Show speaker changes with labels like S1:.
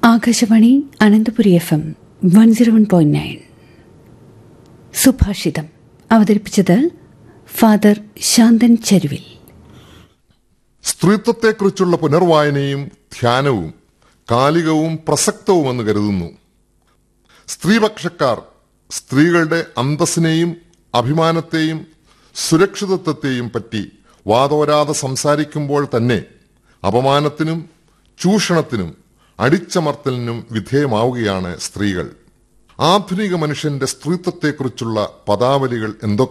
S1: Akashvani Ananthapuri F M one zero one point nine സുഭാഷിതം അവതരിപ്പിച്ചത് father ശാന്തൻ ചരുവിൽ
S2: സ്ത്രീത്വത്തെക്കുറിച്ചുള്ള പുനർവായനയും ധ്യാനവും കാലികവും പ്രസക്തവുമെന്ന് കരുതുന്നു സ്ത്രീപക്ഷക്കാർ സ്ത്രീകളുടെ അന്തസ്സിനെയും അഭിമാനത്തെയും സുരക്ഷിതത്വത്തെയും പറ്റി വാതോരാതെ സംസാരിക്കുമ്പോൾ തന്നെ അപമാനത്തിനും ചൂഷണത്തിനും അടിച്ചമർത്തലിനും വിധേയമാവുകയാണ് സ്ത്രീകൾ ആധുനിക മനുഷ്യന്റെ സ്ത്രീത്വത്തെക്കുറിച്ചുള്ള പദാവലികൾ എന്തൊക്കെ